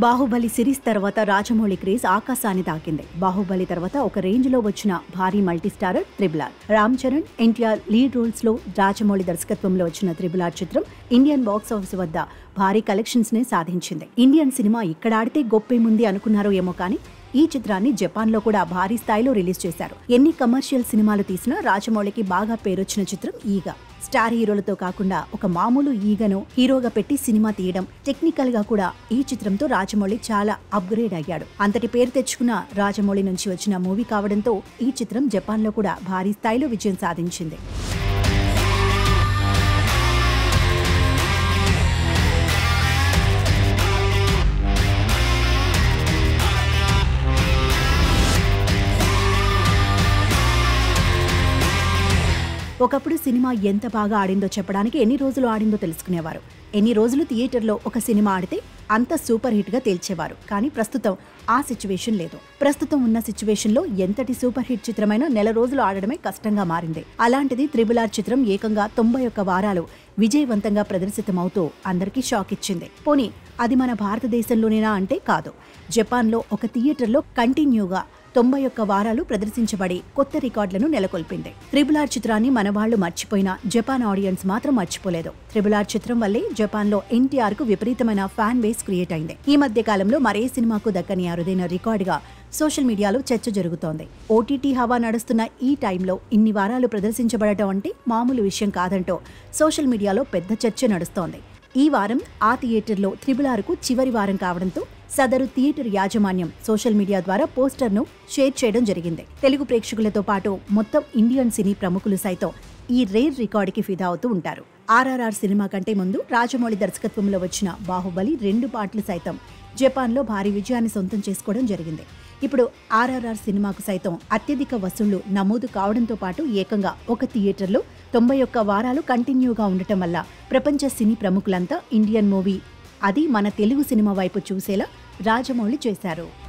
Baahubali series తర్వాత Rajamouli craze ఆకాశాన్ని తాకింది బాహుబలి తర్వాత ఒక రేంజ్ లో వచ్చిన భారీ multistarrer triple R Ram Charan NTR lead roles లో రాజమౌళి దర్శకత్వంలో వచ్చిన త్రిబులార్ చిత్రం ఇండియన్ బాక్స్ ఆఫీస్ వద్ద భారీ కలెక్షన్స్ ని సాధించింది ఇండియన్ సినిమా ఇక్కడ ఆడితే గొప్పేముంది అనుకున్నారో ఏమో కానీ ఈ చిత్రాన్ని జపాన్ లో కూడా భారీ స్థాయిలో రిలీజ్ చేశారు ఎన్ని కమర్షియల్ సినిమాలు తీసినా రాజమౌళికి బాగా పేరొచ్చిన చిత్రం ఈగ స్టార్ హీరోలతో కాకుండా ఒక మామూలు ఈగను హీరోగా పెట్టి సినిమా తీయడం టెక్నికల్ గా కూడా ఈ చిత్రంతో రాజమౌళి చాలా అప్గ్రేడ్ అయ్యాడు అంతటి పేరు తెచ్చుకున్న రాజమౌళి నుంచి వచ్చిన మూవీ కావడంతో ఈ చిత్రం జపాన్ లో కూడా భారీ స్థాయిలో విజయం సాధించింది ఒకప్పుడు సినిమా ఎంత బాగా ఆడిందో చెప్పడానికి ఎన్ని రోజులు ఆడిందో తెలుసుకునేవారు ఎన్ని రోజులు థియేటర్లో ఒక సినిమా ఆడితే అంత సూపర్ హిట్ గా తేల్చేవారు కానీ ప్రస్తుతం ఆ సిచ్యువేషన్ లేదు ప్రస్తుతం ఉన్న సిచ్యువేషన్ లో ఎంతటి సూపర్ హిట్ చిత్రమైనా నెల రోజులు ఆడడమే కష్టంగా మారింది అలాంటిది త్రిబుల్ ఆర్ చిత్రం ఏకంగా తొంభై ఒక్క వారాలు విజయవంతంగా ప్రదర్శితమవుతూ అందరికీ షాక్ ఇచ్చింది పోనీ అది మన భారతదేశంలోనేనా అంటే కాదు జపాన్లో ఒక థియేటర్లో కంటిన్యూగా తొంభై ఒక్క వారాలు ప్రదర్శించబడి కొత్త రికార్డులను నెలకొల్పింది త్రిబుల్ ఆర్ చిత్రాన్ని మన వాళ్ళు మర్చిపోయినా జపాన్ ఆడియన్స్ మాత్రం మర్చిపోలేదు త్రిబుల్ ఆర్ చిత్రం వల్లే జపాన్ లో ఎన్టీఆర్ కు విపరీతమైన ఫ్యాన్ బేస్ క్రియేట్ అయింది ఈ మధ్య కాలంలో మరే సినిమాకు దక్కని అరుదైన రికార్డుగా సోషల్ మీడియాలో చర్చ జరుగుతోంది ఓటీటీ హవా నడుస్తున్న ఈ టైంలో ఇన్ని వారాలు ప్రదర్శించబడటం అంటే మామూలు విషయం కాదంటూ సోషల్ మీడియాలో పెద్ద చర్చ నడుస్తోంది ఈ వారం ఆ థియేటర్లో త్రిబుల్ ఆర్కు చివరి వారం కావడంతో సదరు థియేటర్ యాజమాన్యం సోషల్ మీడియా ద్వారా పోస్టర్ను షేర్ చేయడం జరిగింది తెలుగు ప్రేక్షకులతో పాటు మొత్తం ఇండియన్ సినీ ప్రముఖులు సైతం ఈ రేర్ రికార్డుకి ఫిదా అవుతూ ఉంటారు ఆర్ఆర్ఆర్ సినిమా కంటే ముందు రాజమౌళి దర్శకత్వంలో వచ్చిన బాహుబలి రెండు పాటలు సైతం జపాన్లో భారీ విజయాన్ని సొంతం చేసుకోవడం జరిగింది ఇప్పుడు ఆర్ఆర్ఆర్ సినిమాకు సైతం అత్యధిక వసూళ్లు నమోదు కావడంతో పాటు ఏకంగా ఒక థియేటర్లో తొంభై ఒక్క వారాలు కంటిన్యూగా ఉండటం వల్ల ప్రపంచ సినీ ప్రముఖులంతా ఇండియన్ మూవీ అది మన తెలుగు సినిమా వైపు చూసేలా రాజమౌళి చేశారు